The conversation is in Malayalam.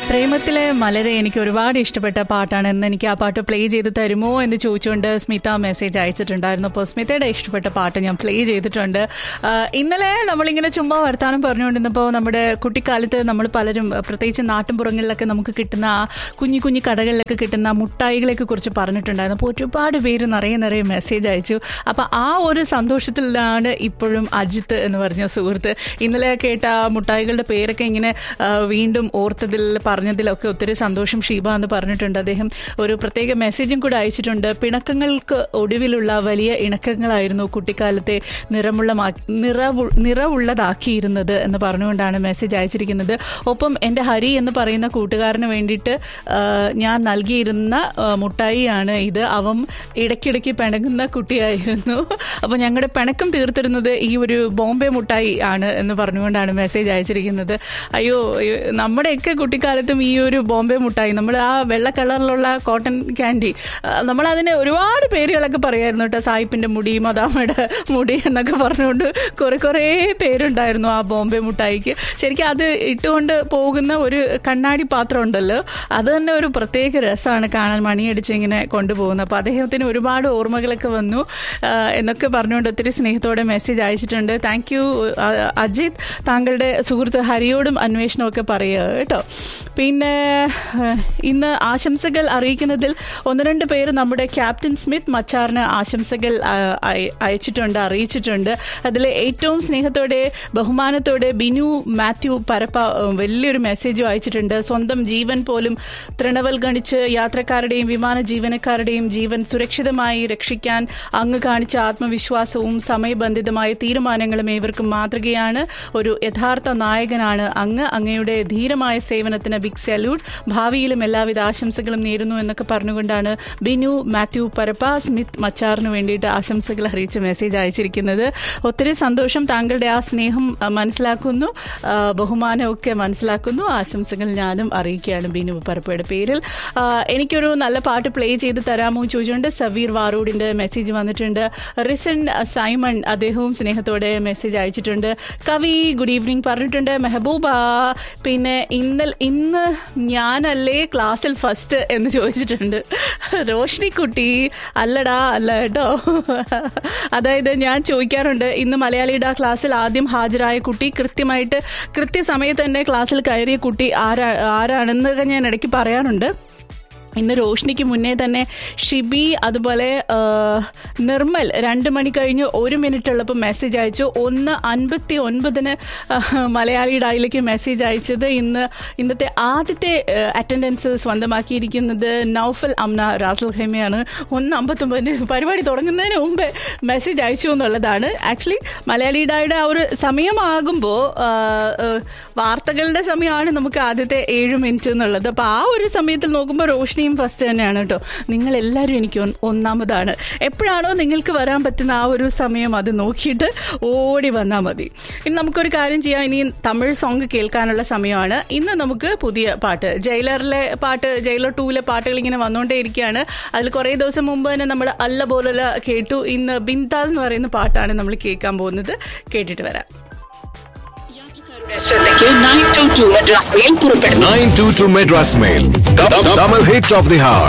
പ്രേമത്തിലെ മലരെ എനിക്ക് ഒരുപാട് ഇഷ്ടപ്പെട്ട പാട്ടാണ് എന്ന് എനിക്ക് ആ പാട്ട് പ്ലേ ചെയ്ത് തരുമോ എന്ന് ചോദിച്ചുകൊണ്ട് സ്മിത മെസ്സേജ് അയച്ചിട്ടുണ്ടായിരുന്നു അപ്പോൾ സ്മിതയുടെ ഇഷ്ടപ്പെട്ട പാട്ട് ഞാൻ പ്ലേ ചെയ്തിട്ടുണ്ട് ആ, ഇന്നലെ നമ്മളിങ്ങനെ ചുമ്മാ വർത്താനം പറഞ്ഞുകൊണ്ടിരുന്നപ്പോൾ നമ്മുടെ കുട്ടിക്കാലത്ത് നമ്മൾ പലരും പ്രത്യേകിച്ച് നാട്ടിൻപുറങ്ങളിലൊക്കെ നമുക്ക് കിട്ടുന്ന ആ കുഞ്ഞു കുഞ്ഞു കടകളിലൊക്കെ കിട്ടുന്ന മുട്ടായികളെയൊക്കെ കുറിച്ച് പറഞ്ഞിട്ടുണ്ടായിരുന്നു അപ്പോൾ ഒരുപാട് പേര് നിറയെ നിറയെ മെസ്സേജ് അയച്ചു അപ്പോൾ ആ ഒരു സന്തോഷത്തിലാണ് ഇപ്പോഴും അജിത്ത് എന്ന് പറഞ്ഞ സുഹൃത്ത് ഇന്നലെ കേട്ട ആ മുട്ടായികളുടെ പേരൊക്കെ ഇങ്ങനെ ആ, വീണ്ടും ഓർത്തതിൽ പറഞ്ഞതിലൊക്കെ ഒത്തിരി സന്തോഷം ഷീബ എന്ന് പറഞ്ഞിട്ടുണ്ട് അദ്ദേഹം ഒരു പ്രത്യേക മെസ്സേജും കൂടെ അയച്ചിട്ടുണ്ട് പിണക്കങ്ങൾക്ക് ഒടുവിലുള്ള വലിയ ഇണക്കങ്ങളായിരുന്നു കുട്ടിക്കാലത്തെ നിറമുള്ള നിറവു നിറവുള്ളതാക്കിയിരുന്നത് എന്ന് പറഞ്ഞുകൊണ്ടാണ് മെസ്സേജ് അയച്ചിരിക്കുന്നത് ഒപ്പം എൻ്റെ ഹരി എന്ന് പറയുന്ന കൂട്ടുകാരന് വേണ്ടിയിട്ട് ആ, ഞാൻ നൽകിയിരുന്ന ആ, മുട്ടായിയാണ് ഇത് അവൻ ഇടയ്ക്കിടയ്ക്ക് പിണങ്ങുന്ന കുട്ടിയായിരുന്നു അപ്പോൾ ഞങ്ങളുടെ പിണക്കം തീർത്തിരുന്നത് ഈ ഒരു ബോംബെ മുട്ടായി ആണ് എന്ന് പറഞ്ഞുകൊണ്ടാണ് മെസ്സേജ് അയച്ചിരിക്കുന്നത് അയ്യോ അയ്യോ, നമ്മുടെയൊക്കെ കുട്ടിക്കാലത്തും ഈ ഒരു ബോംബെ മുട്ടായി നമ്മൾ ആ വെള്ള കളറിലുള്ള കോട്ടൺ ക്യാൻഡി നമ്മൾ അതിന് ഒരുപാട് പേരുകളൊക്കെ പറയായിരുന്നു കേട്ടോ സായിപ്പിൻ്റെ മുടി മദാമയുടെ മുടി എന്നൊക്കെ പറഞ്ഞുകൊണ്ട് കുറെ കുറേ പേരുണ്ടായിരുന്നു ആ ബോംബെ മുട്ടായിക്ക് ശരിക്കും അത് ഇട്ടുകൊണ്ട് പോകുന്ന ഒരു കണ്ണാടി പാത്രം ഉണ്ടല്ലോ അത് തന്നെ ഒരു പ്രത്യേക രസമാണ് കാണാൻ മണിയടിച്ച് ഇങ്ങനെ കൊണ്ടുപോകുന്നത് അപ്പോൾ അദ്ദേഹത്തിന് ഒരുപാട് ഓർമ്മകളൊക്കെ വന്നു ആ, എന്നൊക്കെ പറഞ്ഞുകൊണ്ട് ഒത്തിരി സ്നേഹത്തോടെ മെസ്സേജ് അയച്ചിട്ടുണ്ട് താങ്ക് യു അജിത് താങ്കളുടെ സുഹൃത്ത് ഹരിയോടും അന്വേഷണമൊക്കെ പറയുക കേട്ടോ പിന്നെ ആ, ഇന്ന് ആശംസകൾ അറിയിക്കുന്നതിൽ ഒന്ന് രണ്ട് പേര് നമ്മുടെ ക്യാപ്റ്റൻ സ്മിത്ത് മച്ചാറിന് ആശംസകൾ ആ, അയ- അയച്ചിട്ടുണ്ട് അറിയിച്ചിട്ടുണ്ട് അതിൽ ഏറ്റവും സ്നേഹത്തോടെ ബഹുമാനത്തോടെ ബിനു മാത്യു പരപ്പ ആ, വലിയൊരു മെസ്സേജും അയച്ചിട്ടുണ്ട് സ്വന്തം ജീവൻ പോലും തൃണവൽ ഗണിച്ച് യാത്രക്കാരുടെയും വിമാന ജീവനക്കാരുടെയും ജീവൻ സുരക്ഷിതമായി രക്ഷിക്കാൻ അങ്ങ് കാണിച്ച ആത്മവിശ്വാസവും സമയബന്ധിതമായ തീരുമാനങ്ങളും ഏവർക്കും മാതൃകയാണ് ഒരു യഥാർത്ഥ നായകനാണ് അങ്ങ് അങ്ങയുടെ ധീരമായ സേവനത്തിന് ബിഗ് സല്യൂട്ട് ഭാവിയിലും എല്ലാവിധ ആശംസകളും നേരുന്നു എന്നൊക്കെ പറഞ്ഞുകൊണ്ടാണ് ബിനു മാത്യു പരപ്പ സ്മിത്ത് മച്ചാറിന് വേണ്ടിയിട്ട് ആശംസകൾ അറിയിച്ച് മെസ്സേജ് അയച്ചിരിക്കുന്നത് ഒത്തിരി സന്തോഷം താങ്കളുടെ ആ സ്നേഹം ആ, മനസ്സിലാക്കുന്നു ആ, ബഹുമാനമൊക്കെ മനസ്സിലാക്കുന്നു ആശംസകൾ ഞാനും അറിയിക്കുകയാണ് ബിനു പരപ്പയുടെ പേരിൽ ആ, എനിക്കൊരു നല്ല പാട്ട് പ്ലേ ചെയ്ത് തരാമോ എന്ന് ചോദിച്ചുകൊണ്ട് സവീർ വാറൂഡിന്റെ മെസ്സേജ് വന്നിട്ടുണ്ട് റിസൻ സൈമൺ അദ്ദേഹവും സ്നേഹത്തോടെ മെസ്സേജ് അയച്ചിട്ടുണ്ട് കവി ഗുഡ് ഈവനിങ് പറഞ്ഞിട്ടുണ്ട് മെഹബൂബ പിന്നെ ഇന്നൽ ഇന്ന് ഞാനല്ലേ ക്ലാസ്സിൽ ഫസ്റ്റ് എന്ന് ചോദിച്ചിട്ടുണ്ട് റോഷ്നി കുട്ടി അല്ലടാ അല്ല കേട്ടോ അതായത് ഞാൻ ചോദിക്കാറുണ്ട് ഇന്ന് മലയാളിയുടെ ക്ലാസ്സിൽ ആദ്യം ഹാജരായ കുട്ടി കൃത്യമായിട്ട് കൃത്യസമയത്ത് തന്നെ ക്ലാസ്സിൽ കയറിയ കുട്ടി ആരാ ആരാണെന്നൊക്കെ ഞാൻ ഇടയ്ക്ക് പറയാറുണ്ട് ഇന്ന് റോഷ്നിക്ക് മുന്നേ തന്നെ ഷിബി അതുപോലെ ആ, നിർമ്മൽ രണ്ട് മണി കഴിഞ്ഞ് ഒരു മിനിറ്റ് ഉള്ളപ്പോൾ മെസ്സേജ് അയച്ചു ഒന്ന് അൻപത്തി ഒൻപതിന് മലയാളി ഡായിലേക്ക് മെസ്സേജ് അയച്ചത് ഇന്ന് ഇന്നത്തെ ആദ്യത്തെ അറ്റൻഡൻസ് സ്വന്തമാക്കിയിരിക്കുന്നത് നൗഫൽ അംന റാസൽ ഖൈമയാണ് ഒന്ന് അമ്പത്തൊമ്പതിന് പരിപാടി തുടങ്ങുന്നതിന് മുമ്പ് മെസ്സേജ് അയച്ചു എന്നുള്ളതാണ് ആക്ച്വലി മലയാളി ഡായുടെ ആ ഒരു സമയമാകുമ്പോൾ വാർത്തകളുടെ സമയമാണ് നമുക്ക് ആദ്യത്തെ ഏഴ് മിനിറ്റ് എന്നുള്ളത് അപ്പോൾ ആ ഒരു സമയത്തിൽ നോക്കുമ്പോൾ റോഷ്നിയും ഫസ്റ്റ് തന്നെയാണ് കേട്ടോ നിങ്ങൾ എല്ലാവരും എനിക്ക് ഒൻ- ഒന്നാമതാണ് എപ്പോഴാണോ നിങ്ങൾക്ക് വരാൻ പറ്റുന്ന ആ ഒരു സമയം അത് നോക്കിയിട്ട് ഓടി വന്നാൽ മതി ഇനി നമുക്കൊരു കാര്യം ചെയ്യാം ഇനി തമിഴ് സോങ് കേൾക്കാനുള്ള സമയമാണ് ഇന്ന് നമുക്ക് പുതിയ പാട്ട് ജയിലറിലെ പാട്ട് ജയിലർ ടൂവിലെ പാട്ടുകൾ ഇങ്ങനെ വന്നുകൊണ്ടേ ഇരിക്കുകയാണ് അതിൽ കുറേ ദിവസം മുമ്പ് തന്നെ നമ്മൾ അല്ല പോലല്ല കേട്ടു ഇന്ന് ബിന്താസ് എന്ന് പറയുന്ന പാട്ടാണ് നമ്മൾ കേൾക്കാൻ പോകുന്നത് കേട്ടിട്ട് വരാം ശ്രദ്ധയ്ക്ക് nine two two Madras mail പുറപ്പെടുന്നു 922 Madras Mail. The, the, double hit of the hour.